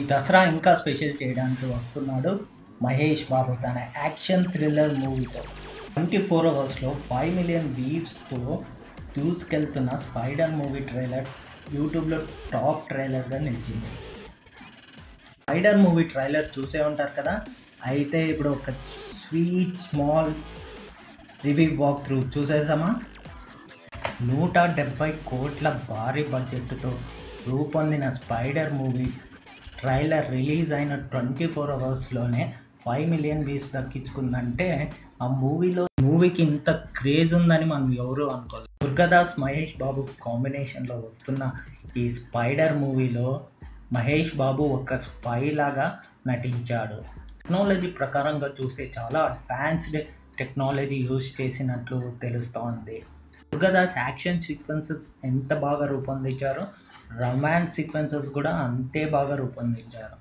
దసరా ఇంకా స్పెషల్ చేయడానికి వస్తున్నాడు మహేష్ బాబు తన యాక్షన్ థ్రిల్లర్ మూవీతో ట్వంటీ ఫోర్ అవర్స్లో ఫైవ్ మిలియన్ వ్యూస్తో దూసుకెళ్తున్న స్పైడర్ మూవీ ట్రైలర్ యూట్యూబ్లో టాప్ ట్రైలర్గా నిలిచింది స్పైడర్ మూవీ ట్రైలర్ చూసే ఉంటారు కదా అయితే ఇప్పుడు ఒక sweet small review walk through చూసేసామా నూట డెబ్బై కోట్ల భారీ బడ్జెట్తో రూపొందిన స్పైడర్ మూవీ ట్రైలర్ రిలీజ్ అయిన ట్వంటీ ఫోర్ అవర్స్లోనే ఫైవ్ మిలియన్ వ్యూస్ దక్కించుకుందంటే ఆ మూవీలో మూవీకి ఇంత క్రేజ్ ఉందని మనం ఎవరు అనుకోలేదు దుర్గాదాస్ మహేష్ బాబు కాంబినేషన్లో వస్తున్న ఈ స్పైడర్ మూవీలో మహేష్ బాబు ఒక స్పై లాగా నటించాడు టెక్నాలజీ ప్రకారంగా చూస్తే చాలా అడ్వాన్స్డ్ టెక్నాలజీ యూజ్ చేసినట్లు తెలుస్తోంది దుర్గాదాస్ యాక్షన్ సీక్వెన్సెస్ ఎంత బాగా రూపొందించారో రొమాన్స్ సీక్వెన్సెస్ కూడా అంతే బాగా రూపొందించారు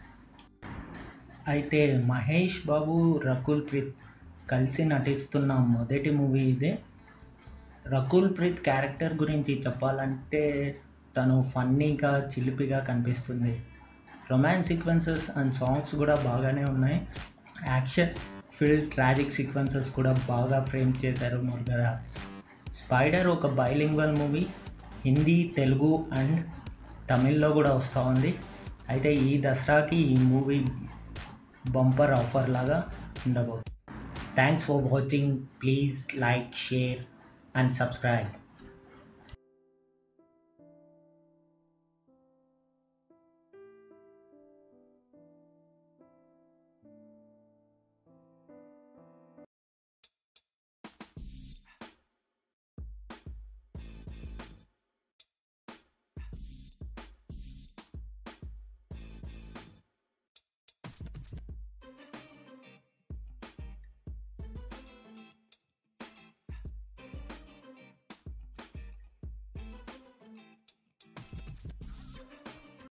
అయితే మహేష్ బాబు రకుల్ ప్రీత్ కలిసి నటిస్తున్న మొదటి మూవీ ఇదే రకుల్ ప్రీత్ క్యారెక్టర్ గురించి చెప్పాలంటే తను ఫన్నీగా చిలిపిగా కనిపిస్తుంది రొమాన్స్ సీక్వెన్సెస్ అండ్ సాంగ్స్ కూడా బాగానే ఉన్నాయి యాక్షన్ ఫిల్ ట్రాజిక్ సీక్వెన్సెస్ కూడా బాగా ఫ్రేమ్ చేశారు మురుగదాస్ స్పైడర్ ఒక bilingual movie Hindi Telugu and తమిళ్లో కూడా వస్తూ ఉంది అయితే ఈ దసరాకి ఈ మూవీ బంపర్ ఆఫర్ లాగా ఉండబోతుంది thanks for watching please like share and subscribe